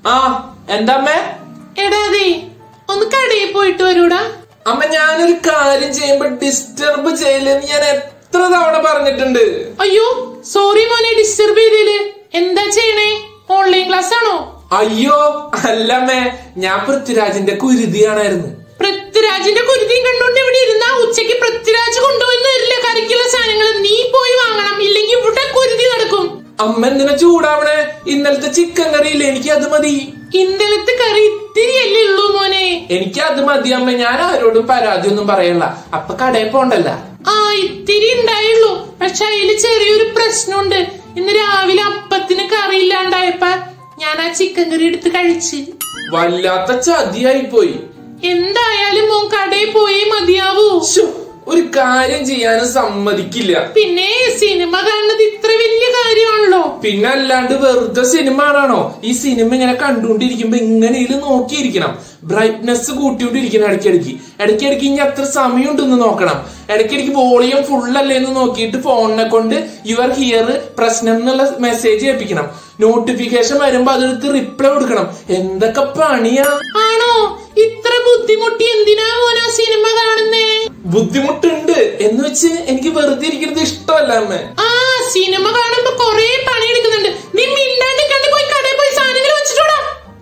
ആ എന്താമ്മേ എടാ അതെ ഒന്ന് കടയിൽ പോയിട്ട് വരൂടാ അമ്മ ഞാനൊരു കാര്യം ചെയ്യുമ്പോ ഡിസ്റ്റർബ് ചെയ്യില്ലെന്ന് ഞാൻ എത്ര തവണ പറഞ്ഞിട്ടുണ്ട് അയ്യോ സോറി മോനെ ഡിസ്റ്റർബ് ചെയ്തേല് എന്താ ചെയ്യണേ ഓൺലൈൻ ക്ലാസ് ആണോ അയ്യോ അല്ലമ്മേ ഞാൻ പൃഥ്വിരാജിന്റെ കുരുതിയാണായിരുന്നു പൃഥ്വിരാജിന്റെ കുരുതിയും കണ്ടോണ്ട് ഇവിടെ ഇരുന്ന ഉച്ചയ്ക്ക് പൃഥ്വിരാജ് കൊണ്ടുവന്ന് തരില്ല കറിക്കുള്ള സാധനങ്ങൾ നീ പോയി വാങ്ങണം ഇല്ലെങ്കിൽ ഇവിടെ കുരുതി നടക്കും അമ്മ എന്തിനാ ചൂടാവണേ ഇന്നലത്തെ ചിക്കൻ കറിയില്ലേ എനിക്ക് അത് മതി ഇന്നലത്തെ കറി ഇത്തിരി അല്ലേ ഉള്ളൂ മോനെ എനിക്ക് അത് മതി അമ്മ ഞാൻ ആരോടും പരാതി ഒന്നും പറയല്ല അപ്പൊ കടയിൽ പോണ്ടല്ല ആ ഇത്തിരി ഉണ്ടായുള്ളൂ പക്ഷെ അതില് ചെറിയൊരു പ്രശ്നമുണ്ട് ഇന്ന് രാവിലെ അപ്പത്തിന് കറി ഇല്ലാണ്ടായപ്പ ഞാൻ ആ ചിക്കൻ കറി എടുത്ത് കഴിച്ച് വല്ലാത്ത ചതിയായി പോയി എന്തായാലും മോൻ കടയിൽ പോയേ മതിയാവൂ ശ്ശോ, ഒരു കാര്യം ചെയ്യാനും സമ്മതിക്കില്ല പിന്നെ സിനിമ കാണുന്നത് ഇത്ര വലിയ കാര്യമാണല്ലോ പിന്നെ അല്ലാണ്ട് വെറുതെ സിനിമ കാണാണോ ഈ സിനിമ ഇങ്ങനെ കണ്ടുകൊണ്ടിരിക്കുമ്പോ ഇങ്ങനെയും നോക്കിയിരിക്കണം ബ്രൈറ്റ്നെസ് കൂട്ടിക്കൊണ്ടിരിക്കണം ഇടയ്ക്കിടയ്ക്ക് ഇടയ്ക്കിടയ്ക്ക് ഇനി എത്ര സമയമുണ്ടെന്ന് നോക്കണം ഇടയ്ക്കിടയ്ക്ക് വോളിയം ഫുൾ അല്ലേ എന്ന് നോക്കിയിട്ട് ഫോണിനെ കൊണ്ട് യുവർ ഹിയർ പ്രശ്നം എന്നുള്ള മെസ്സേജ് ഏൽപ്പിക്കണം നോട്ടിഫിക്കേഷൻ വരുമ്പോ അതെടുത്ത് റിപ്ലൈ കൊടുക്കണം എന്തൊക്കെ പണിയാ ആണോ ഇത്ര ബുദ്ധിമുട്ടി എന്തിനാ മോൻ ആ സിനിമ കാണുന്നേ ബുദ്ധിമുട്ടുണ്ട് എന്ന് വെച്ച് എനിക്ക് വെറുതെ ഇരിക്കുന്നത് ഇഷ്ടമല്ല അമ്മ ആ സിനിമ കാണുമ്പോ കൊറേ പണി എടുക്കുന്നുണ്ട് നീ മിണ്ടാണ്ട് കണ്ടു പോയി കടയിൽ പോയി സാധനങ്ങൾ വെച്ചിട്ടോടാ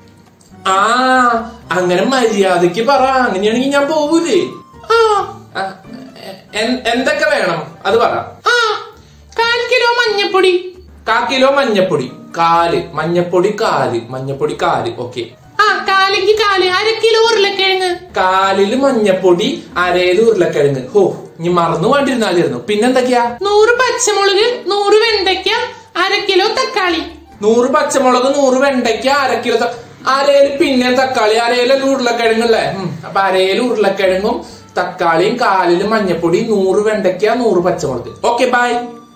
ആ അങ്ങനെ മര്യാദക്ക് പറ അങ്ങനെയാണെങ്കിൽ ഞാൻ പോവൂലേ ആ ആ, എ- എന്തൊക്കെ വേണം അത് പറ ആ കാൽ കിലോ മഞ്ഞപ്പൊടി കാ കിലോ മഞ്ഞപ്പൊടി കാല് മഞ്ഞപ്പൊടി കാല് മഞ്ഞപ്പൊടി കാല് ഓക്കെ ആ കാലെങ്കി കാല് അര കിലോ ഉരുളക്കിഴങ്ങ് കാലില് മഞ്ഞപ്പൊടി അരയില് ഉരുളക്കിഴങ്ങ് ഹോ ഇനി മറന്നു വേണ്ടിരുന്നാലിരുന്നു പിന്നെന്തൊക്കെയാ നൂറ് പച്ചമുളക് നൂറ് വെണ്ടയ്ക്ക അര കിലോ തക്കാളി നൂറ് പച്ചമുളക് നൂറ് വെണ്ടയ്ക്ക അര കിലോ ത- അരയില് പിന്നെ തക്കാളി അരയില് ഉരുളക്കിഴങ്ങല്ലേ ഉം. അപ്പൊ അരയില് ഉരുളക്കിഴങ്ങും തക്കാളിയും കാലില് മഞ്ഞപ്പൊടി നൂറ് വെണ്ടയ്ക്ക നൂറ് പച്ചമുളക് ഓക്കെ ബൈ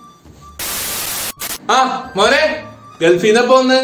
ആ മോനെ ഗൾഫിൽ നിന്ന് പോന്ന്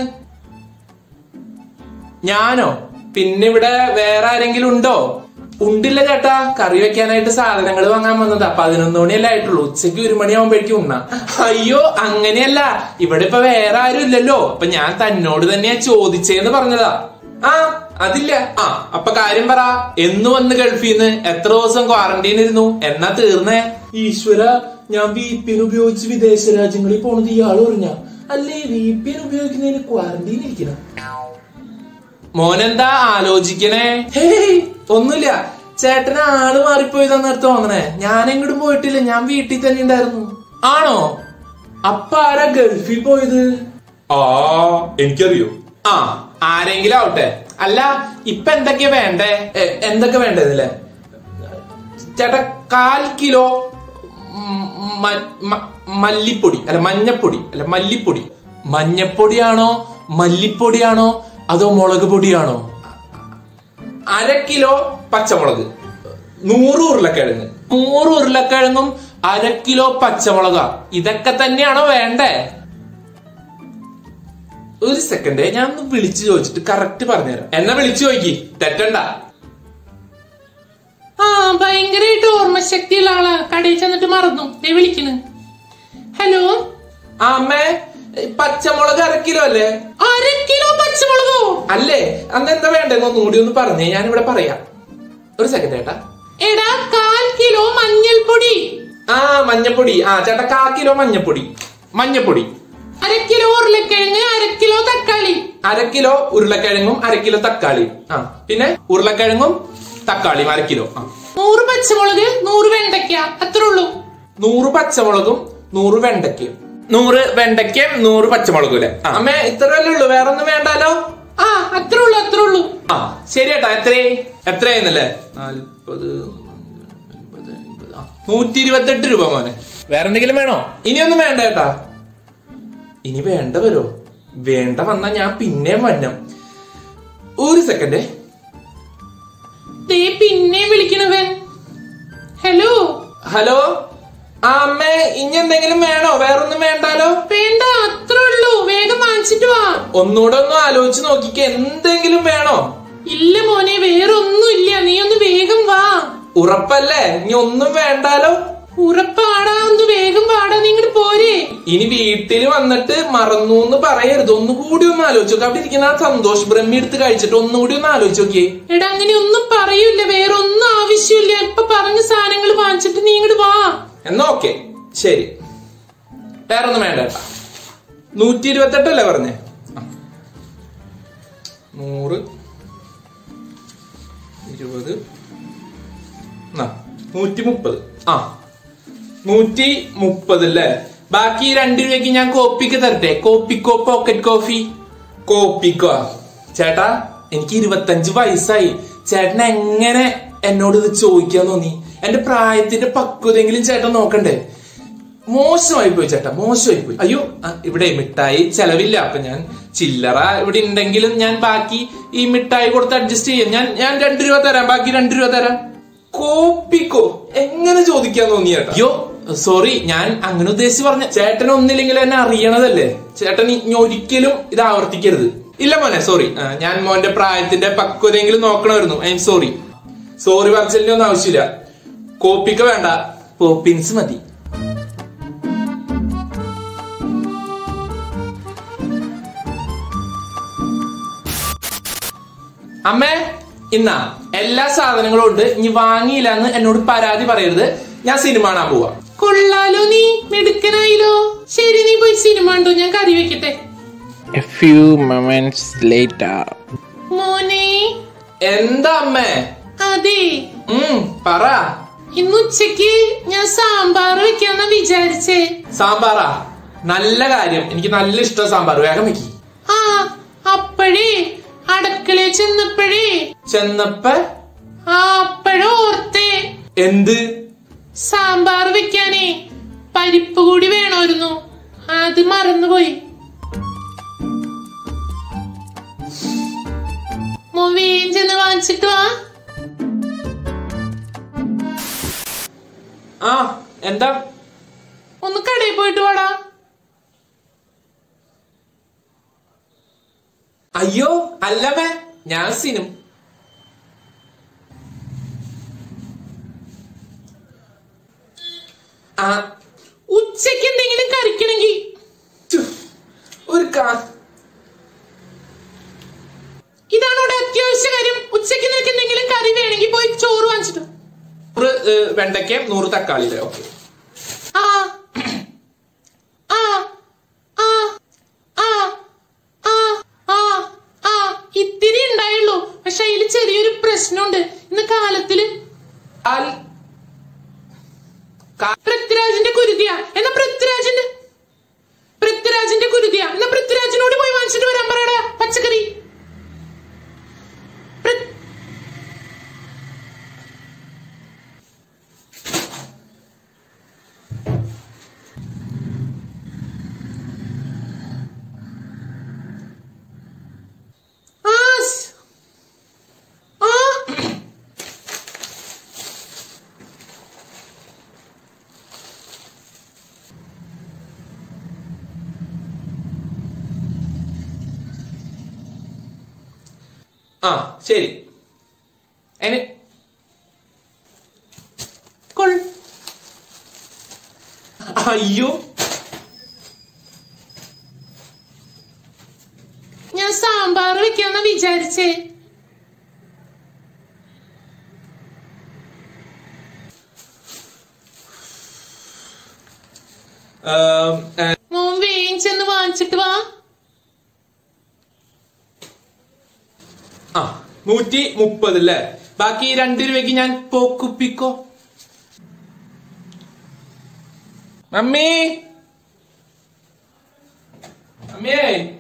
ഞാനോ പിന്നെ ഇവിടെ വേറെ ആരെങ്കിലും ഉണ്ടോ ഉണ്ടില്ല ചേട്ടാ കറി വെക്കാനായിട്ട് സാധനങ്ങൾ വാങ്ങാൻ വന്നതാ പതിനൊന്ന് മണിയല്ലേ ആയിട്ടുള്ളൂ ഉച്ചയ്ക്ക് ഒരു മണിയാവുമ്പോഴേക്കും ഉണ്ണ അയ്യോ അങ്ങനെയല്ല ഇവിടെ ഇപ്പൊ വേറെ ആരും ഇല്ലല്ലോ അപ്പൊ ഞാൻ തന്നോട് തന്നെയാ ചോദിച്ചേന്ന് പറഞ്ഞതാ ആ അതില്ല ആ അപ്പൊ കാര്യം പറ എന്ന് വന്ന് ഗൾഫിൽ നിന്ന് എത്ര ദിവസം ക്വാറന്റൈൻ ഇരുന്നു എന്നാ തീർന്നേ ഈശ്വര ഞാൻ വി പി എൻ ഉപയോഗിച്ച് വിദേശ രാജ്യങ്ങളിൽ പോണത് ഇയാള് പറഞ്ഞ അല്ലേ വി പി എൻ ഉപയോഗിക്കുന്നതിന് ക്വാറന്റൈൻ ഇരിക്കണം മോനെന്താ ആലോചിക്കണേ ഹേയ് ഒന്നുമില്ല ചേട്ടന് ആള് മാറിപ്പോയതാന്നേരത്ത് തോന്നണേ ഞാൻ എങ്ങോട്ടും പോയിട്ടില്ല ഞാൻ വീട്ടിൽ തന്നെ ഉണ്ടായിരുന്നു ആണോ അപ്പ ആരാ ഗൾഫിൽ പോയത് ആ എനിക്കറിയോ ആ ആരെങ്കിലും ആവട്ടെ അല്ല ഇപ്പൊ എന്തൊക്കെയാ വേണ്ടേ എ, എന്തൊക്കെ വേണ്ടതില്ലേ ചേട്ടാ കാൽ കിലോ ഉം, മ- മ- മല്ലിപ്പൊടി അല്ല മഞ്ഞപ്പൊടി അല്ല മല്ലിപ്പൊടി മഞ്ഞപ്പൊടിയാണോ മല്ലിപ്പൊടിയാണോ അതോ മുളക് പൊടിയാണോ അര കിലോ പച്ചമുളക് നൂറ് ഉരുളക്കിഴങ്ങ് നൂറ് ഉരുളക്കിഴങ്ങും അര കിലോ പച്ചമുളക ഇതൊക്കെ തന്നെയാണോ വേണ്ടേ ഒരു സെക്കൻഡ് ഞാൻ ഒന്ന് വിളിച്ചു ചോദിച്ചിട്ട് കറക്റ്റ് പറഞ്ഞുതരാം എന്നെ വിളിച്ചു ചോദിക്കി തെറ്റണ്ട ആ ഭയങ്കരമായിട്ട് ഓർമ്മശക്തിയുള്ള ആളാ കടയിൽ ചെന്നിട്ട് മറന്നു ദേ വിളിക്കണ് ഹലോ ആ അമ്മേ പച്ചമുളക് അര കിലോ അല്ലേ അര കിലോ പച്ചമുളകോ അല്ലേ അന്ന് എന്താ വേണ്ടെന്ന് ഒന്നുകൂടി ഒന്ന് പറഞ്ഞേ ഞാനിവിടെ പറയാം ഒരു സെക്കൻഡ് ചേട്ടാ എടാ കാൽ കിലോ മഞ്ഞൾപ്പൊടി ആ മഞ്ഞപ്പൊടി ആ ചേട്ടാ കാ കിലോ മഞ്ഞപ്പൊടി മഞ്ഞപ്പൊടി അര കിലോ ഉരുളക്കിഴങ്ങ് അര കിലോ തക്കാളി അര കിലോ ഉരുളക്കിഴങ്ങും അര കിലോ തക്കാളിയും ആ പിന്നെ ഉരുളക്കിഴങ്ങും തക്കാളിയും അര കിലോ ആ നൂറ് പച്ചമുളക് നൂറ് വെണ്ടയ്ക്ക അത്രേ ഉള്ളൂ നൂറ് പച്ചമുളകും നൂറ് വെണ്ടയ്ക്കയും നൂറ് വെണ്ടയ്ക്കയും നൂറ് പച്ചമുളകും അല്ലേ ആ, അമ്മേ ഇത്രയല്ലേ ഉള്ളൂ വേറെ ഒന്നും വേണ്ടാലോ ആ അത്രേ ഉള്ളൂ അത്രേ ഉള്ളൂ ആ ശരി ഏട്ടാ എത്രേ എത്രയായിരുന്നല്ലേ നാൽപ്പത് അൻപത്, അൻപത്, ആ, നൂറ്റി ഇരുപത്തെട്ട് രൂപ മോനെ വേറെ എന്തെങ്കിലും വേണോ ഇനിയൊന്നും വേണ്ട ഏട്ടാ ഇനി വേണ്ട വരോ വേണ്ട വന്നാ ഞാൻ പിന്നെയും വന്നം ഒരു സെക്കൻഡേ ദേ പിന്നെ വിളിക്കണവൻ ഹലോ ഹലോ ആ അമ്മേ ഇനി എന്തെങ്കിലും വേണോ വേറൊന്നും വേണ്ടാലോ വേണ്ട അത്രേ ഉള്ളൂ വേഗം വാങ്ങിച്ചിട്ട് വാ ഒന്നുകൂടെ ഒന്ന് ആലോചിച്ച് നോക്കിക്ക് എന്തെങ്കിലും വേണോ ഇല്ല മോനെ വേറെ ഒന്നും ഇല്ല നീ ഒന്ന് വേഗം വാ ഉറപ്പല്ലേ ഇനി ഒന്നും വേണ്ടാലോ ഉറപ്പാടാ ഒന്ന് വേഗം പാടാ നിങ്ങട് പോരെ ഇനി വീട്ടിൽ വന്നിട്ട് മറന്നു എന്ന് പറയരുത് ഒന്നുകൂടി ഒന്ന് ആലോചിച്ച് നോക്ക് അവിടെ ഇരിക്കുന്ന ആ സന്തോഷ് ബ്രഹ്മി എടുത്ത് കഴിച്ചിട്ട് ഒന്നുകൂടി ഒന്ന് ആലോചിച്ച് നോക്കിയേ എടാ അങ്ങനെ ഒന്നും പറയൂല വേറെ ഒന്നും ആവശ്യമില്ല ഇപ്പൊ പറഞ്ഞ സാധനങ്ങൾ വാങ്ങിച്ചിട്ട് നീ ഇങ്ങോട്ട് വാ എന്നാ ഓക്കെ ശരി വേറെ ഒന്നും വേണ്ട കേട്ടാ നൂറ്റി ഇരുപത്തെട്ടല്ലേ പറഞ്ഞേ ആ. നൂറ് ഇരുപത് ആ, നൂറ്റി മുപ്പത് ആ നൂറ്റി മുപ്പത് അല്ലേ ബാക്കി രണ്ട് രൂപയ്ക്ക് ഞാൻ കോപ്പിക്ക് തരട്ടെ കോപ്പിക്കോ പോക്കറ്റ് കോഫി കോപ്പിക്കോ ചേട്ടാ എനിക്ക് ഇരുപത്തഞ്ച് വയസ്സായി ചേട്ടൻ എങ്ങനെ എന്നോട് ഇത് ചോദിക്കാൻ തോന്നി എന്റെ പ്രായത്തിന്റെ പക്വതെങ്കിലും ചേട്ടൻ നോക്കണ്ടേ മോശമായി പോയി ചേട്ടാ മോശമായി പോയി അയ്യോ ആ, ഇവിടെ മിഠായി ചെലവില്ല അപ്പൊ ഞാൻ ചില്ലറ ഇവിടെ ഉണ്ടെങ്കിലും ഞാൻ ബാക്കി ഈ മിഠായി കൊടുത്ത് അഡ്ജസ്റ്റ് ചെയ്യാം ഞാൻ ഞാൻ രണ്ട് രൂപ തരാം ബാക്കി രണ്ട് രൂപ തരാം കോപ്പിക്കോ എങ്ങനെ ചോദിക്കാൻ തോന്നി ചേട്ടാ അയ്യോ സോറി ഞാൻ അങ്ങനെ ഉദ്ദേശിച്ച് പറഞ്ഞ ചേട്ടൻ ഒന്നില്ലെങ്കിൽ എന്നെ അറിയണതല്ലേ ചേട്ടൻ ഇനി ഒരിക്കലും ഇത് ആവർത്തിക്കരുത് ഇല്ല മോനെ സോറി ഞാൻ മോന്റെ പ്രായത്തിന്റെ പക്വതയെങ്കിലും നോക്കണമായിരുന്നു ഐ എം സോറി സോറി പറച്ചിലിന്റെ ഒന്നും ആവശ്യമില്ല കോപ്പിക്ക വേണ്ട പോപ്പിൻസ് മതി അമ്മേ ഇന്നാ എല്ലാ സാധനങ്ങളും ഉണ്ട് ഇനി വാങ്ങിയില്ല എന്ന് എന്നോട് പരാതി പറയരുത് ഞാൻ സിനിമ കാണാൻ പോവാ കൊള്ളാലോ നീ മിടുക്കനായില്ലോ ശരി നീ പോയി സിനിമ കണ്ടോ ഞാൻ കറി വെക്കട്ടെ A few moments later. മോനെ എന്താ അമ്മേ അതെ ഉം പറ ഇന്ന് ഉച്ചക്ക് ഞാൻ സാമ്പാർ വെക്കാന്ന വിചാരിച്ചേ സാമ്പാറാ നല്ല കാര്യം എനിക്ക് നല്ല ഇഷ്ടം സാമ്പാർ വേഗം വെക്കി ആ അപ്പഴേ അടുക്കളയിൽ ചെന്നപ്പോഴേ ചെന്നപ്പ ആ അപ്പഴോർത്തേ എന്ത് സാമ്പാർ വെക്കാനേ പരിപ്പ് കൂടി വേണമായിരുന്നു അത് മറന്നുപോയി മൊവേം ചെന്ന് വാങ്ങിച്ചിട്ട് വാ ആ എന്താ ഒന്ന് കടയിൽ പോയിട്ട് വാടാ അയ്യോ അല്ലമ്മേ ഞാൻ സിനിമ ആ ഉച്ചക്ക് എന്തെങ്കിലും കറിക്കണമെങ്കിൽ ഛു, ഒരു കാ ഇതാണോടെ അത്യാവശ്യ കാര്യം ഉച്ചക്ക് നിനക്ക് എന്തെങ്കിലും കറി വേണമെങ്കിൽ പോയി ചോറ് വാങ്ങിച്ചിട്ട് വാ. നൂറ് ഏ, വെണ്ടയ്ക്കയും നൂറ് തക്കാളിയിലെ ഓക്കെ ആ ആ ആ ആ ആ ആ ആ ഇത്തിരി ഉണ്ടായുള്ളൂ പക്ഷെ അതിൽ ചെറിയൊരു പ്രശ്നമുണ്ട് ഇന്ന് കാലത്തില് പൃഥ്വിരാജിന്റെ കുരുതിയ എന്നാ പൃഥ്വിരാജിന്റെ പൃഥ്വിരാജിന്റെ കുരുതിയ എന്നാ പൃഥ്വിരാജിനോട് പോയി വാങ്ങിച്ചിട്ട് വരാൻ പറയടാ പച്ചക്കറി പൃ- ആ സ്- ആ ആ ശരി അതിന് കൊൾ അയ്യോ ഞാൻ സാമ്പാർ വെക്കാന്ന വിചാരിച്ചേ ഏം, ഏ, മോൻ വേഗം ചെന്ന് വാങ്ങിച്ചിട്ട് വാ ആ നൂറ്റി മുപ്പത് അല്ലേ ബാക്കി രണ്ട് രൂപയ്ക്ക് ഞാൻ പോക്കുപ്പിക്കോ മമ്മി മമ്മിയേ